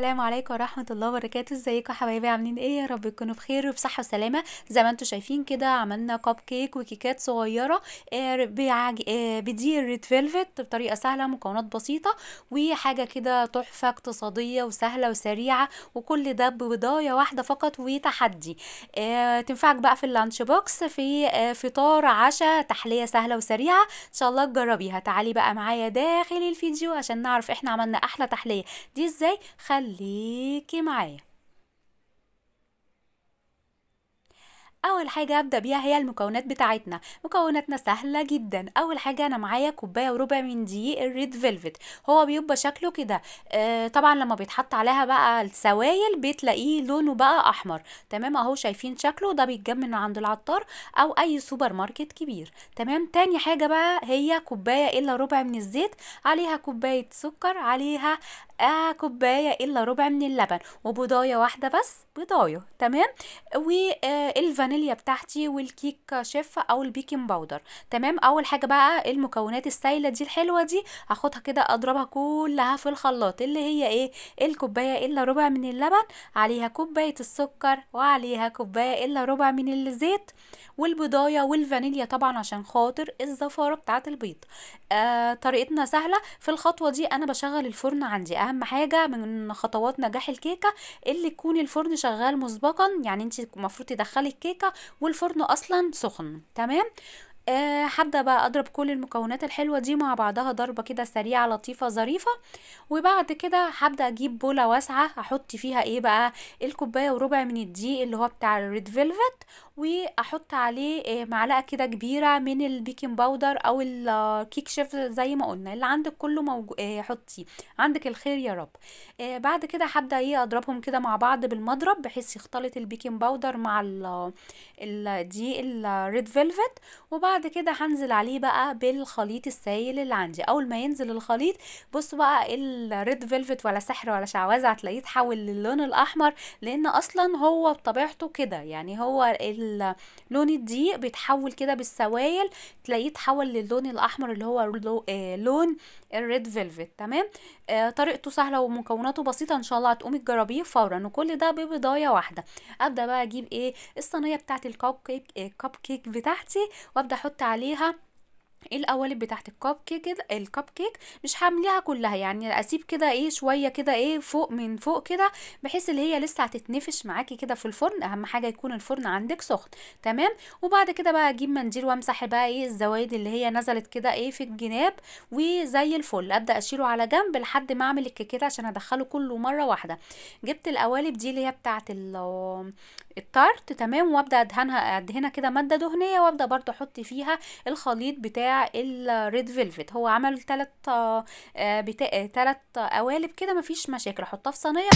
السلام عليكم ورحمة الله وبركاته ازيكم يا حبايبي عاملين ايه يا رب تكونوا بخير وبصحة وسلامة زي ما انتم شايفين كده عملنا كب كيك وكيكات صغيرة آه، بعج... آه، بدي الريد فيلفت بطريقة سهلة مكونات بسيطة وحاجة كده تحفة اقتصادية وسهلة وسريعة وكل ده ببضاية واحدة فقط وتحدي آه، تنفعك بقى في اللانش بوكس في آه، فطار عشاء تحلية سهلة وسريعة ان شاء الله تجربيها تعالي بقى معايا داخل الفيديو عشان نعرف احنا عملنا احلى تحلية دي ازاي خليكي معايا اول حاجه ابدا بيها هي المكونات بتاعتنا مكوناتنا سهله جدا اول حاجه انا معايا كوبايه وربع من دقيق الريد فيلفت هو بيبقى شكله كده آه طبعا لما بيتحط عليها بقى السوائل بتلاقيه لونه بقى احمر تمام اهو شايفين شكله ده بيتجاب من عند العطار او اي سوبر ماركت كبير تمام تاني حاجه بقى هي كوبايه الا ربع من الزيت عليها كوبايه سكر عليها آه كوبايه الا ربع من اللبن وبضايه واحده بس بضايه تمام والفانيليا بتاعتي والكيك شيف او البيكنج باودر تمام اول حاجه بقى المكونات السايله دي الحلوه دي هاخدها كده اضربها كلها في الخلاط اللي هي ايه الكوبايه الا ربع من اللبن عليها كوبايه السكر وعليها كوبايه الا ربع من الزيت والبضايه والفانيليا طبعا عشان خاطر الزفاره بتاعه البيض آه طريقتنا سهله في الخطوه دي انا بشغل الفرن عندي اهم حاجه من خطوات نجاح الكيكه اللي يكون الفرن شغال مسبقا يعني انت المفروض تدخلي الكيكه والفرن اصلا سخن تمام أه هبدا بقى اضرب كل المكونات الحلوه دي مع بعضها ضربه كده سريعه لطيفه ظريفه وبعد كده هبدا اجيب بوله واسعه احط فيها ايه بقى الكوبايه وربع من الدقيق اللي هو بتاع الريد فيلفت واحط عليه آه، معلقه كده كبيره من البيكنج باودر او الكيك شيف زي ما قلنا اللي عندك كله موجود حطيه عندك الخير يا رب آه، بعد كده هبدا ايه اضربهم كده مع بعض بالمضرب بحيث يختلط البيكنج باودر مع ال- الدقيق الريد فيلفت وبعد كده هنزل عليه بقى بالخليط السائل اللي عندي اول ما ينزل الخليط بصوا بقى الريد فيلفت ولا سحر ولا شعوذه هتلاقيه اتحول للون الاحمر لان اصلا هو بطبيعته كده يعني هو ال- لون الدقيق بيتحول كده بالسوائل تلاقيه اتحول للون الاحمر اللي هو لو- آه، لون الريد فيلفت تمام آه، طريقته سهله ومكوناته بسيطه ان شاء الله هتقومي تجربيه فورا وكل ده ببضايه واحده ابدا بقى اجيب ايه الصينيه بتاعت الكب كيك الكب كيك بتاعتي وابدا احط عليها القوالب بتاعت الكب كيك الكب كيك مش هعمليها كلها يعني اسيب كده ايه شويه كده ايه فوق من فوق كده بحيث اللي هي لسه هتتنفش معاكي كده في الفرن اهم حاجه يكون الفرن عندك سخن تمام وبعد كده بقى اجيب منديل وامسح بقى ايه الزوايد اللي هي نزلت كده ايه في الجناب وزي الفل ابدا اشيله على جنب لحد ما اعمل الكيكات عشان ادخله كله مره واحده جبت القوالب دي اللي هي بتاعت ال- التارت تمام وابدا ادهنها ادهنها كده ماده دهنيه وابدا برضو احط فيها الخليط بتاع الريد فيلفت هو عمل تلات آه، آه، بتا... آه، تلات قوالب كده مفيش مشاكل احطها في صينيه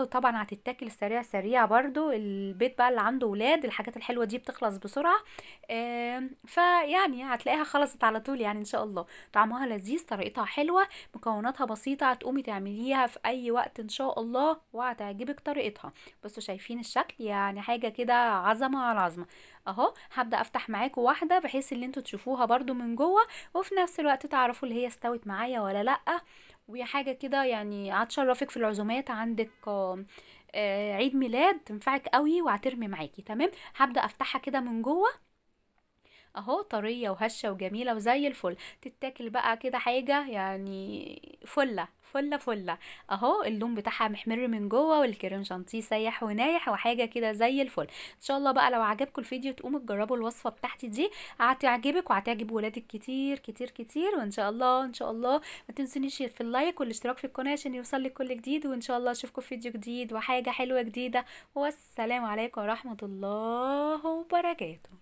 طبعا هتتاكل سريع سريع برضو البيت بقى اللي عنده ولاد الحاجات الحلوه دي بتخلص بسرعه آم، فيعني هتلاقيها خلصت على طول يعني ان شاء الله طعمها لذيذ طريقتها حلوه مكوناتها بسيطه هتقومي تعمليها في اي وقت ان شاء الله وهتعجبك طريقتها بصوا شايفين الشكل يعني حاجه كده عظمه على عظمه اهو هبدا افتح معاكم واحده بحيث ان انتوا تشوفوها برضو من جوه وفي نفس الوقت تعرفوا اللي هي استوت معايا ولا لا وهي حاجه كده يعني هتشرفك في العزومات عندك آه، آه، عيد ميلاد تنفعك قوي وهترمي معاكي تمام هبدا افتحها كده من جوه اهو طريه وهشه وجميله وزي الفل تتاكل بقى كده حاجه يعني فله فله فله اهو اللون بتاعها محمر من جوه والكريم شانتيه سايح ونايح وحاجه كده زي الفل ان شاء الله بقى لو عجبكم الفيديو تقوموا تجربوا الوصفه بتاعتي دي هتعجبك وهتعجب ولادك كتير كتير كتير وان شاء الله ان شاء الله ما تنسونيش في اللايك والاشتراك في القناه عشان يوصلك كل جديد وان شاء الله اشوفكم في فيديو جديد وحاجه حلوه جديده والسلام عليكم ورحمه الله وبركاته